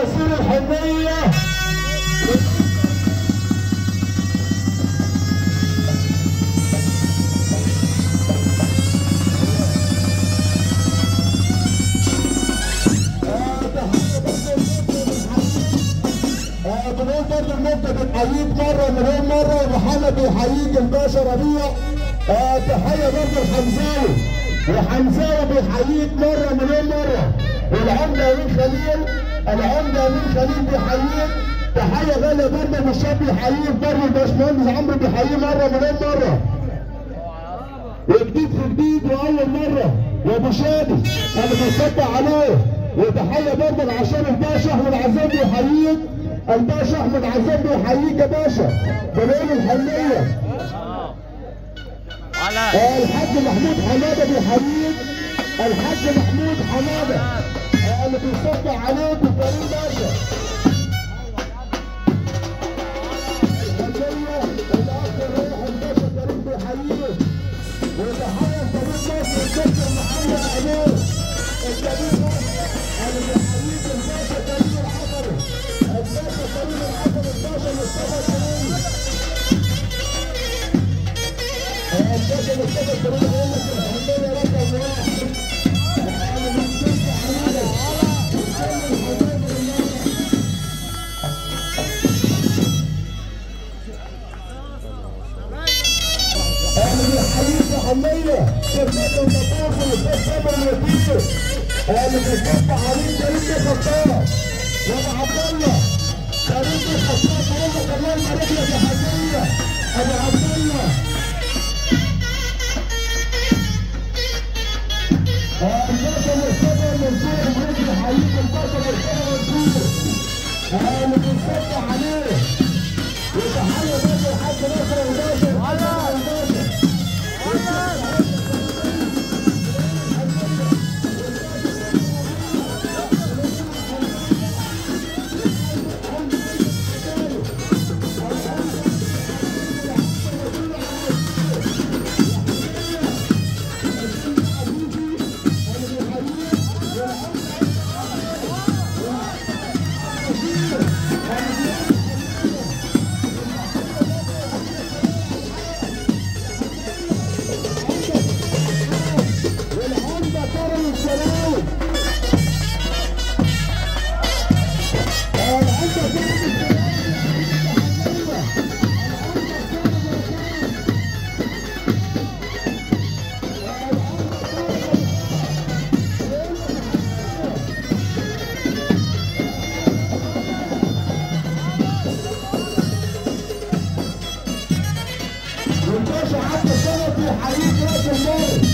وزير الحريه بنقول برضه المبدأ بنحييك مرة مليون مرة ومحمد بيحييك الباشا ربيع آه تحية برضه الحمزاوي وحمزاوي بيحييك مرة مليون مرة والعمدة أمين خليل العمدة أمين خليل بيحييك تحية غالية برضه مشاب بيحييك برضه الباشمهندس عمرو بيحييه مرة مليون مرة وجديد في جديد واول مره وابو شادي انا بصدق عليه وتحيه برضه لعشان الباشا احمد عزام بيحييك الباشا احمد عزام بيحييك يا باشا بنقول الحنيه على آه، الحاج محمود حماده بيحييك الحاج محمود حماده آه، اللي بيصدق عليك وكريم باشا الحنيه الاخ الروح الباشا كريم بيحييك وتحية طبيب مصر الدكتور محمد عمور الطبيب مصر اللي بيحييك الباشا كريم العطري الباشا كريم العطري الباشا مصطفى كريم الباشا مصطفى كريم يقول لك الحمدية رقم واحد أنا مصطفى عليك وكل الحبايب اللي انا بيحييك يا حمية شركات النظافة والاستاذ سامر الوكيل انا بيصبح عليك كريم بن خطاب وابو عبد الله كريم بن خطاب بقول لك الله يبارك لك يا حمية ابو عبد الله آه، الباشا مرتضى منصور المريض يحييك الباشا مرتضى منصور آه، اللي بنصبح عليه وتحية برضه الحاج ناصر الباشا الحاج الباشا والعمدة كرم السلاوي العمدة كرم والباشا عبد الصمد يحييك راس المال